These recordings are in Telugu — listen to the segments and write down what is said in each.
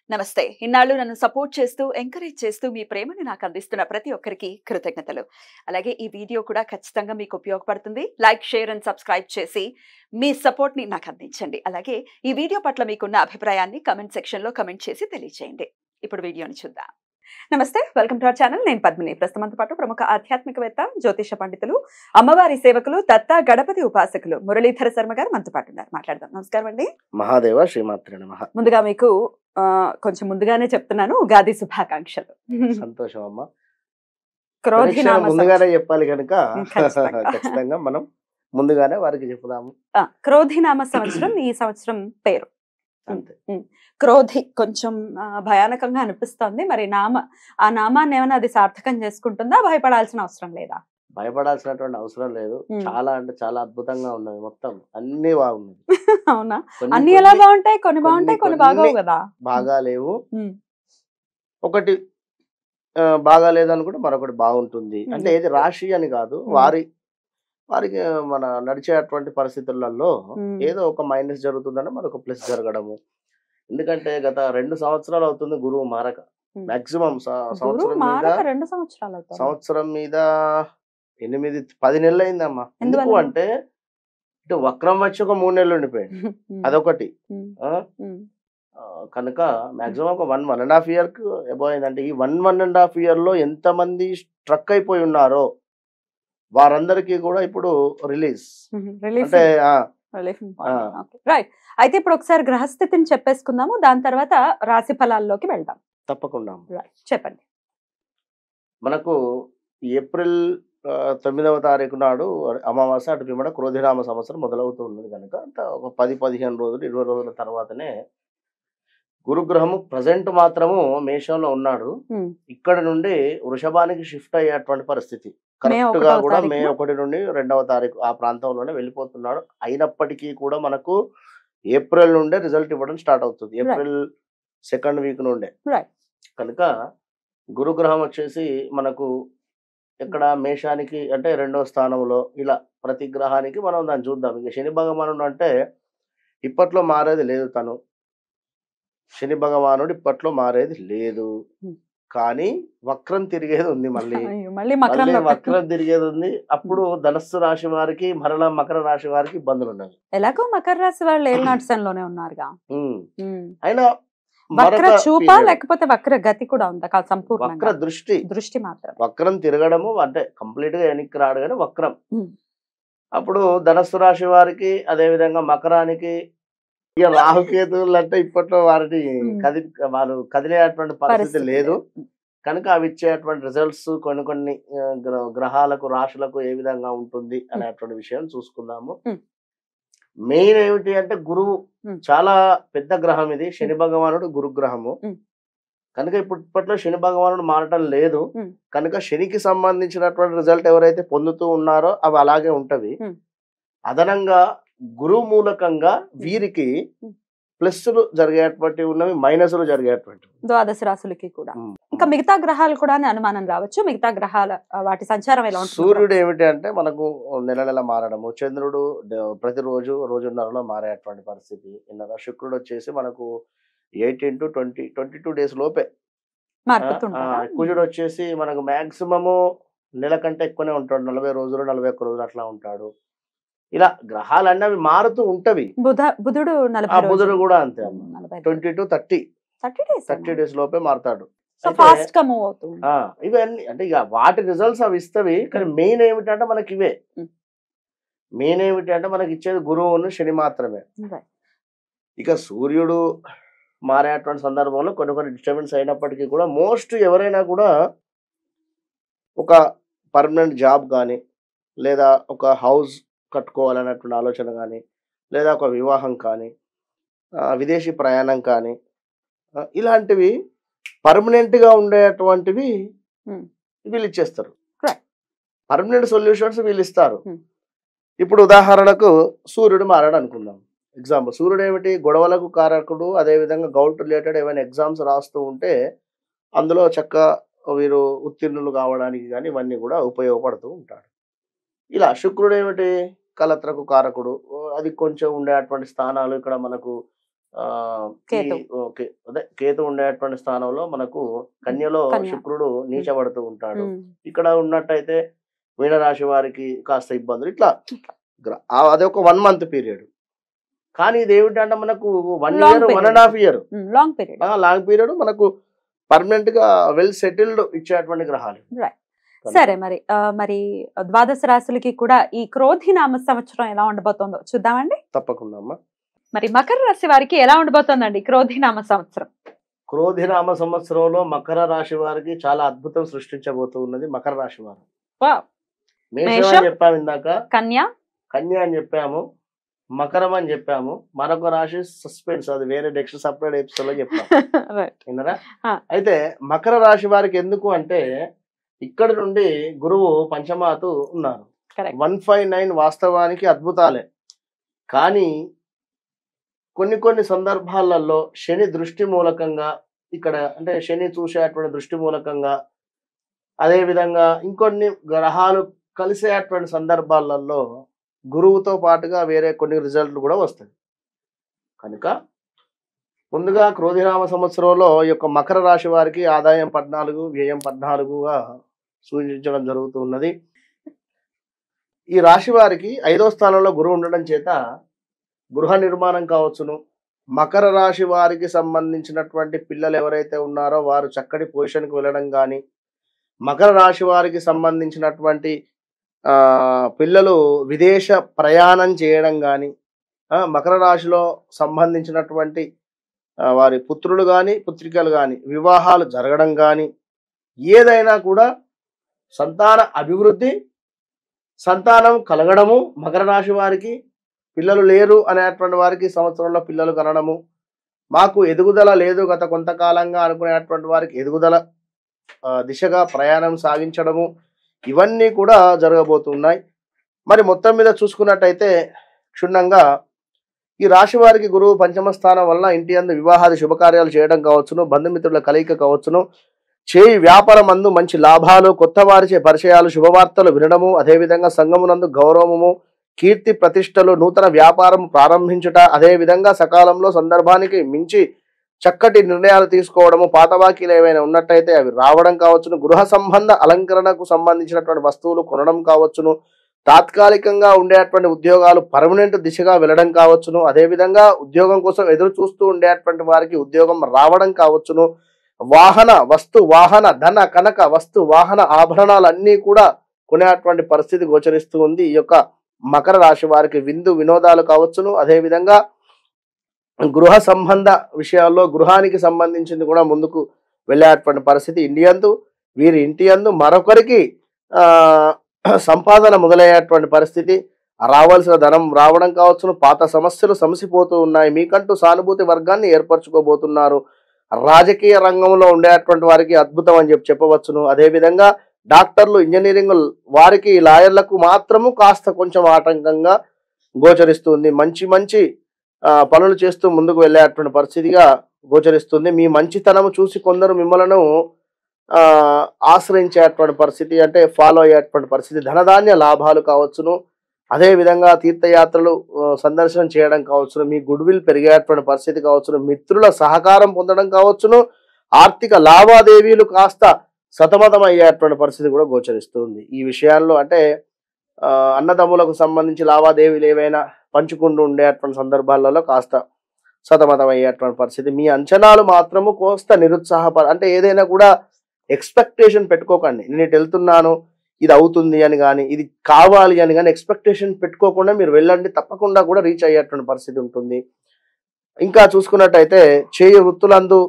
నమస్తే ఇన్నాళ్ళు నన్ను సపోర్ట్ చేస్తూ ఎంకరేజ్ చేస్తూ మీ ప్రేమని నాకు అందిస్తున్న ప్రతి ఒక్కరికి కృతజ్ఞతలు అలాగే ఈ వీడియో కూడా ఖచ్చితంగా మీకు ఉపయోగపడుతుంది లైక్ షేర్ అండ్ సబ్స్క్రైబ్ చేసి మీ సపోర్ట్ని నాకు అందించండి అలాగే ఈ వీడియో పట్ల మీకున్న అభిప్రాయాన్ని కమెంట్ సెక్షన్లో కమెంట్ చేసి తెలియజేయండి ఇప్పుడు వీడియోని చూద్దాం నమస్తే వెల్కమ్ టు అవర్ ఛానల్ నేను పద్మిని ప్రస్తుతంతో పాటు ప్రముఖ ఆధ్యాత్మికవేత్త జ్యోతిష పండితులు అమ్మవారి సేవకులు దత్త గణపతి ఉపాసకులు మురళీధర శర్మ గారు మనతో పాటు ఉన్నారు మాట్లాడదాం నమస్కారం అండి మహాదేవ శ్రీమాత్రి నమ ముందుగా మీకు ఆ, కొంచెం ముందుగానే చెప్తున్నాను ఉగాది శుభాకాంక్షలు సంతోషం అమ్మ క్రోధి పరీక్ష నామ ముందుగానే చెప్పాలి కనుక ఖచ్చితంగా. ఖచ్చితంగా మనం ముందుగానే వారికి చెప్పుదాము ఆ, క్రోధి నామ సంవత్సరం ఈ సంవత్సరం పేరు అంతే క్రోధి కొంచెం ఆ, భయానకంగా అనిపిస్తోంది మరి నామ ఆ నామాన్ని ఏమైనా అది సార్థకం చేసుకుంటుందా భయపడాల్సిన అవసరం లేదా భయపడాల్సినటువంటి అవసరం లేదు ఉమ్. చాలా అంటే చాలా అద్భుతంగా ఉన్నది మొత్తం అన్ని బాగున్నది అవునా కొన్ని అన్ని ఎలా కొన్ని బాగుంటాయి కొన్ని బాగుంటాయి కొన్ని కొన్ని బాగోవు కదా బాగా లేవు ఉమ్, ఒకటి ఆ, బాగా లేదనుకుంటే మరొకటి బాగుంటుంది ఉమ్. అంటే ఏది రాశి అని కాదు ఉమ్. వారి వారికి మన నడిచేటువంటి పరిస్థితులలో ఉమ్. ఏదో ఒక మైనస్ జరుగుతుందంటే మరొక ప్లస్ జరగడము ఎందుకంటే గత రెండు సంవత్సరాలు అవుతుంది గురువు మారక ఉమ్. మాక్సిమం గురువు సంవత్సరం మీద మారక రెండు సంవత్సరాలు అవుతుంది సంవత్సరం మీద ఎనిమిది పది నెలలు అయిందమ్మా ఎందుకు ఎందువల్ల? అంటే ఇటు వక్రం వచ్చి ఒక మూడు నెలలు ఉండిపోయింది అదొకటి ఆ? ఆ, కనుక మాక్సిమం ఒక one one and half year కు అబౌ అయిందంటే ఈ one one and half year లో ఎంత మంది స్ట్రక్ అయిపోయి ఉన్నారో వారందరికీ కూడా ఇప్పుడు రిలీజ్ రిలీఫ్ అంటే ఆ, రిలీఫ్ ఆ. రైట్ అయితే ఇప్పుడు ఒకసారి గ్రహస్థితిని చెప్పేసుకుందాము దాని తర్వాత రాశి ఫలాల్లోకి వెళ్దాం తప్పకుండా రైట్ చెప్పండి మనకు ఏప్రిల్ ఆ, తొమ్మిదవ తారీఖు నాడు అమావాస్య అటు పిమ్మట క్రోధినామ సంవత్సరం మొదలవుతూ ఉన్నది కనుక అంత ఒక పది పదిహేను రోజులు ఇరవై రోజుల తర్వాతనే గురుగ్రహము ప్రజెంట్ మాత్రము మేషంలో ఉన్నాడు ఉమ్, ఇక్కడ నుండి వృషభానికి షిఫ్ట్ అయ్యేటువంటి పరిస్థితి మే కరెక్ట్ గా ఒకటవ కూడా మే తారీఖున? ఒకటి నుండి రెండవ తారీఖు ఆ ప్రాంతంలోనే వెళ్ళిపోతున్నాడు అయినప్పటికీ కూడా మనకు ఏప్రిల్ నుండే రిజల్ట్ ఇవ్వడం స్టార్ట్ అవుతుంది ఏప్రిల్ సెకండ్ వీక్ నుండే Right. కనుక గురుగ్రహం వచ్చేసి మనకు ఇక్కడ మేషానికి అంటే రెండవ స్థానంలో ఇలా ప్రతి గ్రహానికి మనం దాన్ని చూద్దాం ఇంకా శని భగవానుడు అంటే ఇప్పట్లో మారేది లేదు తను శని భగవానుడు ఇప్పట్లో మారేది లేదు Hmm. కానీ వక్రం తిరిగేది ఉంది మళ్ళీ అయ్యో, మళ్ళీ మళ్ళీ మకరంలో వక్రం తిరిగేది ఉంది అప్పుడు ధనస్సు రాశి వారికి మరలా మకర రాశి వారికి ఇబ్బందులు ఉన్నాయి ఎలాగో మకర రాశి వాళ్ళు ఏలినాట్సంలోనే ఉన్నారుగా ఉమ్. ఉమ్. అయినా వక్ర మరొక చూపా period. లేకపోతే వక్ర గతి కూడా ఉందా కాదు వక్ర సంపూర్ణంగా దృష్టి దృష్టి మాత్రం వక్రం తిరగడము అంటే కంప్లీట్ గా వెనక్కి రాడు కానీ వక్రం ఉమ్. అప్పుడు ధనస్సు రాశి వారికి అదే విధంగా మకరానికి ఇక రాహుకేతువులు అంటే ఇప్పట్లో వారిని ఉమ్. కది వారు కదిలేటువంటి పరిస్థితి పరిస్థితి లేదు లేదు. కనుక అవి ఇచ్చేటువంటి రిజల్ట్స్ కొన్ని కొన్ని ఆ, గ్ర- గ్రహాలకు రాశులకు ఏ విధంగా ఉంటుంది అనేటువంటి విషయం చూసుకుందాము ఉమ్. మెయిన్ ఏమిటి అంటే గురువు ఉమ్. చాలా పెద్ద గ్రహం ఇది శని భగవానుడు గురుగ్రహము ఉమ్. కనుక ఇప్పుడు ఇప్పట్లో శని భగవానుడు మారటం లేదు ఉమ్. కనుక శనికి సంబంధించినటువంటి రిజల్ట్ ఎవరైతే పొందుతూ ఉన్నారో అవి అలాగే ఉంటవి ఉమ్. అదనంగా గురువు మూలకంగా వీరికి ఉమ్. ప్లస్లు జరిగేటువంటి ఉన్నవి మైనస్లు జరిగేటువంటి ద్వాదశ రాశులకి కూడా ఇంకా మిగతా గ్రహాలు కూడా అని అనుమానం రావచ్చు మిగతా గ్రహాల ఆ, వాటి సంచారం ఎలా ఉంటుంది సూర్యుడు ఏమిటి అంటే మనకు నెల నెల మారడము చంద్రుడు డ- ప్రతిరోజు రోజున్నరలో మారేటువంటి పరిస్థితి విన్నారా శుక్రుడు వచ్చేసి మనకు eighteen to twenty twenty two days లోపే ఆ, మారుతుంటారా ఆ, కుజుడు వచ్చేసి మనకు మాక్సిమము నెల కంటే ఎక్కువనే ఉంటాడు నలభై రోజులు నలభై ఒక్క రోజులు అట్లా ఉంటాడు ఇలా గ్రహాలు అన్నవి మారుతూ ఉంటవి బుధ బుధుడు నలభై ఆ బుధుడు కూడా అంతే twenty to thirty thirty days thirty days లోపే మారుతాడు సో అయితే- ఫాస్ట్ గా మూవ్ అవుతుంది ఆ, ఇవన్నీ అంటే ఇక వాటి రిజల్ట్స్ అవి ఇస్తవి కానీ మెయిన్ ఏమిటంటే మనకి ఇవే ఉమ్. మెయిన్ ఏమిటి అంటే మనకి ఇచ్చేది గురువును శని మాత్రమే Right. ఇక సూర్యుడు మారేటువంటి సందర్భంలో కొన్ని కొన్ని డిస్టర్బెన్స్ అయినప్పటికీ కూడా మోస్ట్ ఎవరైనా కూడా ఒక పర్మనెంట్ జాబ్ కానీ లేదా ఒక హౌస్ కట్టుకోవాలనేటువంటి ఆలోచన కానీ లేదా ఒక వివాహం కానీ ఆ, విదేశీ ప్రయాణం కానీ ఆ, ఇలాంటివి పర్మనెంట్గా ఉండేటువంటివి Hmm. వీళ్ళు ఇచ్చేస్తారు Right. పర్మనెంట్ సొల్యూషన్స్ వీళ్ళు ఇస్తారు Hmm. ఇప్పుడు ఉదాహరణకు సూర్యుడు మారాడు అనుకుందాం ఎగ్జాంపుల్ సూర్యుడు ఏమిటి గొడవలకు కారకుడు అదేవిధంగా గౌట్ రిలేటెడ్ ఏమైనా ఎగ్జామ్స్ రాస్తూ ఉంటే అందులో చక్క వీరు ఉత్తీర్ణులు కావడానికి కానీ ఇవన్నీ కూడా ఉపయోగపడుతూ ఉంటాడు ఇలా శుక్రుడు ఏమిటి కలత్రకు కారకుడు ఓ, అది కొంచెం ఉండేటువంటి స్థానాలు ఇక్కడ మనకు ఆ, కేతు. ఈ- ఓకే అదే కేతు ఉండేటువంటి స్థానంలో మనకు కన్యలో కన్య. శుక్రుడు నీచబడుతూ ఉంటాడు ఉమ్. ఇక్కడ ఉన్నట్టయితే మీనరాశి వారికి కాస్త ఇబ్బందులు ఇట్లా గ్ర- ఆ- అది ఒక వన్ మంత్ పీరియడ్ కానీ ఇది ఏమిటంటే మనకు one Long year one period. And half year um, long period long period మనకు పర్మనెంట్ గా వెల్ సెటిల్డ్ ఇచ్చేటువంటి గ్రహాలు సరే మరి ఆ, మరి ద్వాదశ రాశులకి కూడా ఈ క్రోధి నామ సంవత్సరం ఎలా ఉండబోతోందో చూద్దామండి తప్పకుండా అమ్మా మరి మకర రాశి వారికి ఎలా ఉండబోతోందండి క్రోధి నామ సంవత్సరం క్రోధినామ సంవత్సరంలో మకర రాశి వారికి చాలా అద్భుతం సృష్టించబోతూ ఉన్నది మకర రాశి వారు వావ్. మేషం మేషం. అని చెప్పాము ఇందాక కన్య కన్య అని చెప్పాము మకరం అని చెప్పాము మరొక రాశి సస్పెన్స్ అది వేరే నెక్స్ట్ సపరేట్ ఎపిసోడ్ లో చెప్తాం Right. విన్నరా ఆ. అయితే మకర రాశి వారికి ఎందుకు అంటే ఇక్కడ నుండి గురువు పంచమాతు ఉన్నారు Correct. వన్ ఫైవ్ నైన్ వాస్తవానికి అద్భుతాలే కానీ కొన్ని కొన్ని సందర్భాలలో శని దృష్టి మూలకంగా ఇక్కడ అంటే శని చూసేటువంటి దృష్టి మూలకంగా అదే విధంగా ఇంకొన్ని గ్రహాలు కలిసేటువంటి సందర్భాలలో గురువుతో పాటుగా వేరే కొన్ని రిజల్ట్లు కూడా వస్తాయి కనుక ముందుగా క్రోధినామ సంవత్సరంలో ఈ యొక్క మకర రాశి వారికి ఆదాయం పద్నాలుగు వ్యయం పద్నాలుగుగా సూచించడం జరుగుతున్నది ఈ రాశి వారికి ఐదో స్థానంలో గురువు ఉండడం చేత గృహ నిర్మాణం కావచ్చును మకర రాశి వారికి సంబంధించినటువంటి పిల్లలు ఎవరైతే ఉన్నారో వారు చక్కటి పొజిషన్కి వెళ్ళడం కానీ మకర రాశి వారికి సంబంధించినటువంటి ఆ, పిల్లలు విదేశ ప్రయాణం చేయడం కానీ మకర రాశిలో సంబంధించినటువంటి ఆ, వారి పుత్రులు కానీ పుత్రికలు కానీ వివాహాలు జరగడం కానీ ఏదైనా కూడా సంతాన అభివృద్ధి సంతానం కలగడము మకర రాశి వారికి పిల్లలు లేరు అనేటువంటి వారికి ఈ సంవత్సరంలో పిల్లలు కనడము మాకు ఎదుగుదల లేదు గత కొంతకాలంగా అనుకునేటువంటి వారికి ఎదుగుదల ఆ, దిశగా ప్రయాణం సాగించడము ఇవన్నీ కూడా జరగబోతున్నాయి మరి మొత్తం మీద చూసుకున్నట్టయితే క్షుణ్ణంగా ఈ రాశి వారికి గురువు పంచమ స్థానం వలన ఇంటి అందు వివాహాది శుభకార్యాలు చేయడం కావచ్చును బంధుమిత్రుల కలయిక కావచ్చును చేయి వ్యాపారం అందు మంచి లాభాలు కొత్త వారిచే పరిచయాలు శుభవార్తలు వినడము అదేవిధంగా సంఘమునందు గౌరవము కీర్తి ప్రతిష్టలు నూతన వ్యాపారం ప్రారంభించుట అదేవిధంగా సకాలంలో సందర్భానికి మించి చక్కటి నిర్ణయాలు తీసుకోవడము పాత బాకీలు ఏవైనా ఉన్నట్టయితే అవి రావడం కావచ్చును గృహ సంబంధ అలంకరణకు సంబంధించినటువంటి వస్తువులు కొనడం కావచ్చును తాత్కాలికంగా ఉండేటువంటి ఉద్యోగాలు పర్మనెంట్ దిశగా వెళ్ళడం కావచ్చును అదేవిధంగా ఉద్యోగం కోసం ఎదురు చూస్తూ ఉండేటువంటి వారికి ఉద్యోగం రావడం కావచ్చును వాహన వస్తు వాహన ధన కనక వస్తు వాహన ఆభరణాలన్నీ కూడా కొనేటువంటి పరిస్థితి గోచరిస్తూ ఉంది ఈ యొక్క మకర రాశి వారికి విందు వినోదాలు కావచ్చును అదేవిధంగా గృహ సంబంధ విషయాల్లో గృహానికి సంబంధించింది కూడా ముందుకు వెళ్ళేటువంటి పరిస్థితి ఇండియందు వీరి ఇంటి అందు మరొకరికి ఆ, సంపాదన మొదలయ్యేటువంటి పరిస్థితి రావాల్సిన ధనం రావడం కావచ్చును పాత సమస్యలు సమసిపోతూ ఉన్నాయి మీకంటూ సానుభూతి వర్గాన్ని ఏర్పరచుకోబోతున్నారు రాజకీయ రంగంలో ఉండేటువంటి వారికి అద్భుతం అని చెప్పి చెప్పవచ్చును అదేవిధంగా డాక్టర్లు ఇంజనీరింగ్ వారికి లాయర్లకు మాత్రము కాస్త కొంచెం ఆటంకంగా గోచరిస్తుంది మంచి మంచి ఆ, పనులు చేస్తూ ముందుకు వెళ్ళేటువంటి పరిస్థితిగా గోచరిస్తుంది మీ మంచితనము చూసి కొందరు మిమ్మలను ఆ, ఆశ్రయించేటువంటి పరిస్థితి అంటే ఫాలో అయ్యేటువంటి పరిస్థితి ధనధాన్య లాభాలు కావచ్చును అదే విధంగా తీర్థయాత్రలు ఆ, సందర్శనం చేయడం కావచ్చును మీ గుడ్ విల్ పెరిగేటువంటి పరిస్థితి కావచ్చును మిత్రుల సహకారం పొందడం కావచ్చును ఆర్థిక లావాదేవీలు కాస్త సతమతం అయ్యేటువంటి పరిస్థితి కూడా గోచరిస్తుంది ఈ విషయాల్లో అంటే ఆ, అన్నదమ్ములకు సంబంధించి లావాదేవీలు ఏవైనా పంచుకుంటూ ఉండేటువంటి సందర్భాలలో కాస్త సతమతం అయ్యేటువంటి పరిస్థితి మీ అంచనాలు మాత్రము కోస్త నిరుత్సాహపర అంటే ఏదైనా కూడా ఎక్స్పెక్టేషన్ పెట్టుకోకండి నేను ఇటు వెళ్తున్నాను ఇది అవుతుంది అని కానీ ఇది కావాలి అని కానీ ఎక్స్పెక్టేషన్ పెట్టుకోకుండా మీరు వెళ్ళండి తప్పకుండా కూడా రీచ్ అయ్యేటువంటి పరిస్థితి ఉంటుంది ఇంకా చూసుకున్నట్టయితే చేయి వృత్తులందు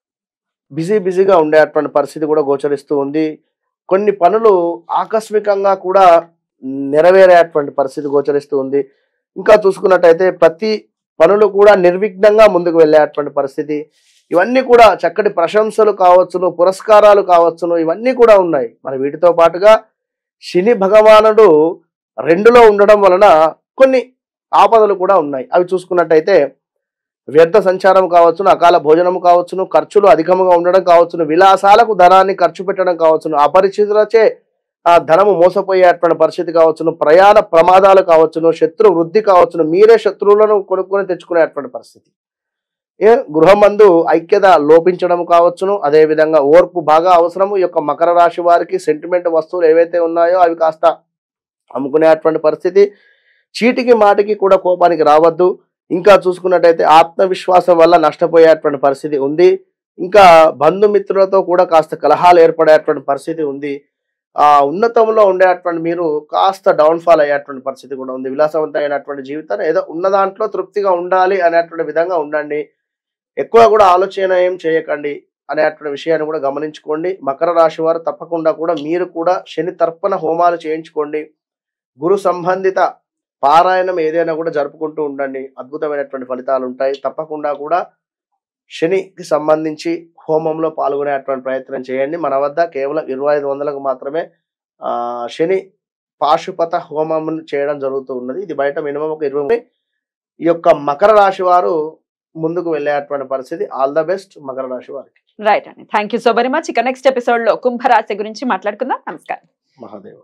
బిజీ బిజీగా ఉండేటువంటి పరిస్థితి కూడా గోచరిస్తూ ఉంది కొన్ని పనులు ఆకస్మికంగా కూడా నెరవేరేటువంటి పరిస్థితి గోచరిస్తూ ఉంది ఇంకా చూసుకున్నట్టయితే ప్రతి పనులు కూడా నిర్విఘ్నంగా ముందుకు వెళ్ళేటువంటి పరిస్థితి ఇవన్నీ కూడా చక్కటి ప్రశంసలు కావచ్చును పురస్కారాలు కావచ్చును ఇవన్నీ కూడా ఉన్నాయి మరి వీటితో పాటుగా శని భగవానుడు రెండులో ఉండడం వలన కొన్ని ఆపదలు కూడా ఉన్నాయి అవి చూసుకున్నట్టయితే వ్యర్థ సంచారం కావచ్చును అకాల భోజనం కావచ్చును ఖర్చులు అధికంగా ఉండడం కావచ్చును విలాసాలకు ధనాన్ని ఖర్చు పెట్టడం కావచ్చును అపరిచితులచే ఆ ధనము మోసపోయేటువంటి పరిస్థితి కావచ్చును ప్రయాణ ప్రమాదాలు కావచ్చును శత్రు వృద్ధి కావచ్చును మీరే శత్రువులను కొనుక్కొని తెచ్చుకునేటువంటి పరిస్థితి ఏ గృహమందు ఐక్యత లోపించడం కావచ్చును అదే విధంగా ఓర్పు బాగా అవసరము ఈ యొక్క మకర రాశి వారికి సెంటిమెంట్ వస్తువులు ఏవైతే ఉన్నాయో అవి కాస్త అమ్ముకునేటువంటి పరిస్థితి చీటికి మాటికి కూడా కోపానికి రావద్దు ఇంకా చూసుకున్నట్టయితే ఆత్మవిశ్వాసం వల్ల నష్టపోయేటువంటి పరిస్థితి ఉంది ఇంకా బంధుమిత్రులతో కూడా కాస్త కలహాలు ఏర్పడేటువంటి పరిస్థితి ఉంది ఆ ఉన్నతంలో ఉండేటువంటి మీరు కాస్త డౌన్ఫాల్ అయ్యేటువంటి పరిస్థితి కూడా ఉంది విలాసవంతమైనటువంటి జీవితాన్ని ఏదో ఉన్న దాంట్లో తృప్తిగా ఉండాలి అనేటువంటి విధంగా ఉండండి ఎక్కువ కూడా ఆలోచన ఏం చేయకండి అనేటువంటి విషయాన్ని కూడా గమనించుకోండి మకర రాశి వారు తప్పకుండా కూడా మీరు కూడా శని తర్పణ హోమాలు చేయించుకోండి గురు సంబంధిత పారాయణం ఏదైనా కూడా జరుపుకుంటూ ఉండండి అద్భుతమైనటువంటి ఫలితాలు ఉంటాయి తప్పకుండా కూడా శనికి సంబంధించి హోమంలో పాల్గొనేటువంటి ప్రయత్నం చేయండి మన వద్ద కేవలం ఇరవై ఐదు వందలకు మాత్రమే ఆ శని పాశుపత హోమం చేయడం జరుగుతూ ఉన్నది ఇది బయట మినిమం ఒక ఇరవై ఈ యొక్క మకర రాశి వారు ముందుకు వెళ్ళేటువంటి పరిస్థితి ఆల్ ద బెస్ట్ మకర రాశి వారికి రైట్ అండి thank you so very much ఇక నెక్స్ట్ ఎపిసోడ్ లో కుంభరాశి గురించి మాట్లాడుకుందాం నమస్కారం మహాదేవ్